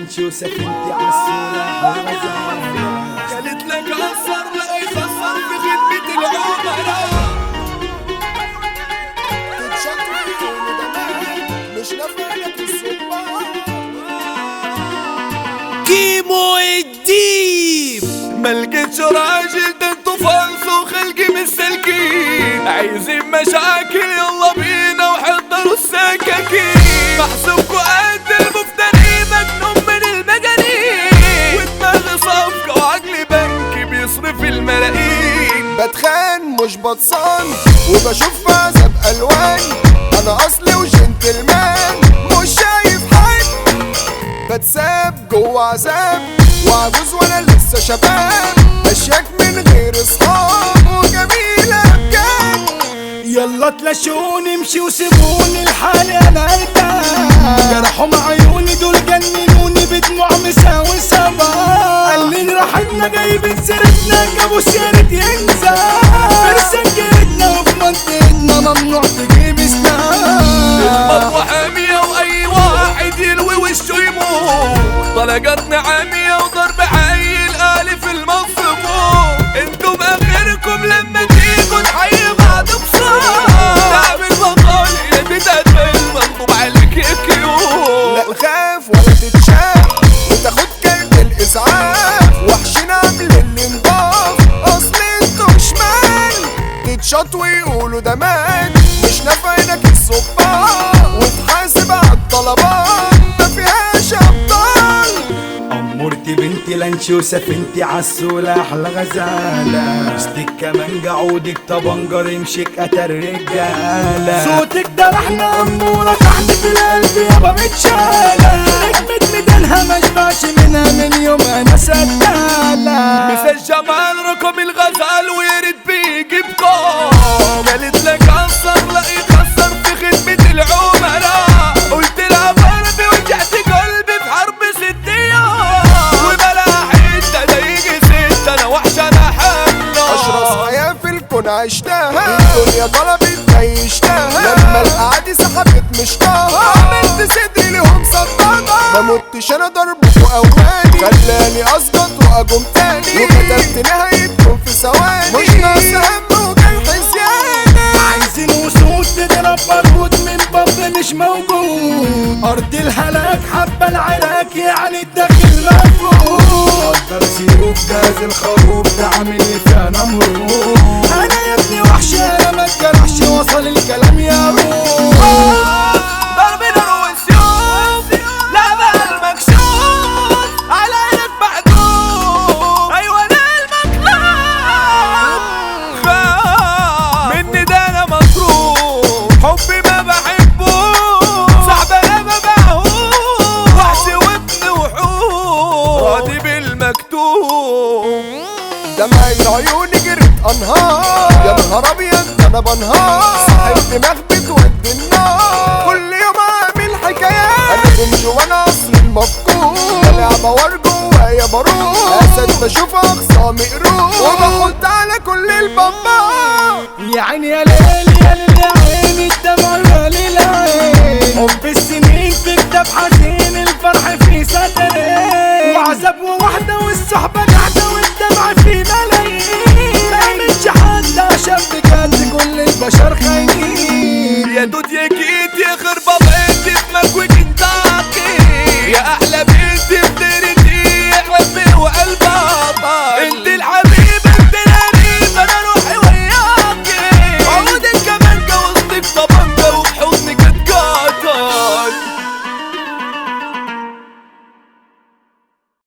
لانشو سفينتي عالسولة قالت لك أثر لا يخسر في خدمة العملاء مش نافعك الصبح كيمو الديب ما لقيتش راجل ده انتوا فالصوا خلقي مستلكين عايزين مشاكل يلا بينا وحضروا السكاكين محسوبكوا قد المفتري مجنون من المجانين ودماغي صفقة وعقلي بنكي بيصرف الملايين بتخان مش بتصان وبشوف عذاب الوان انا اصلي وجنتلمان مش شايف حد بتساب جوه عذاب وعجوز وانا لسه شباب اشياك من غير اصحاب وجميله بجد يلا تلاشوني امشي وسيبوني لحالي انا ارتاح جرحهم عيوني دول جننوني بدموع مساوي سبا قلين راحتنا جايبين سيرتنا جابوا سيرة ينزل في سكتنا وفي منطقتنا ممنوع تجيب سلاح مطوة حامية واي واحد يلوي وشه يموت طلقتنا عامية وضرب عيل آلي في المنصبوط انتم اخركم لما تيجوا نحيي بعض بصوت تعمل بطل يا تتقبل منطوب عليك يا كيوت لا تخاف ولا تتشاف وتاخد كارت الاسعاف وحشين عامل اللي نضاف اصل انتوا شمال تتشط ويقولوا ده مات مش نافعينك الصباح وتحاسب على الطلبات ما فيهاش ابطال أمورتي بنتي لانشو سفينتي عالسولة أحلى غزالة مستك كمان جعودك طبنجر يمشيك أتر رجالة صوتك ده احنا أمورة تحت في القلب يابا متشالة نجمة ميدانها مشبعش منها من يوم أنا سدالة مثل جمال رقم الغزال ويرد بيجي بقام قالت لك أثر لا يخسر في خدمة العملاء قلت لها ضربي وجعت قلبي في حرب ست أيام وبلا حتة ده يجي ست أنا وحشة أنا اشرس حملة حياة في الكون عشتها الدنيا طلبت عيشتها لما القعدة سحبت مشطاها عملت صدري لهم صدقة ما متش انا ضربكوا اواني خلاني اسقط واقوم تاني وكتبت نهايتكم في ثواني مش ناقص هم وجرح زيادة عايزين وسود تضرب بارود من باب مش موجود ارض الهلاك حبه العراك يعني الداخل مفقود قدر سيوف جاز الخروف ده عامل لي فيها نمرود انا يا ابني وحش انا ما اتجرحش وصل الكلام يا روح ضرب نار والسيوف لا بقى المكشوف على عينك محدود ايوه انا المطلوب خاف مني ده انا مطروح حبي ما بحبه صعب انا ما بعهوش وحش وابن وحوش راضي بالمكتوب دمع العيون جرت انهار يا نهار ابيض ده انا بنهار صاحب دماغ بتودي النار كل يوم اعمل حكايات انا بمش وانا اصلي المفقود ده لعبه وار جوايا بروح اسد بشوف اخصامي قروح وبحط على كل البابا يا عيني يا ليل يا ليل يا عيني الدمع يا ليل عين حب السنين في كتاب حزين الفرح في سطرين وعذاب ووحدة والصحبة قاعدة والدمع في ملايين ما يعملش حد عشان بجد كل البشر خاينين يا دود يا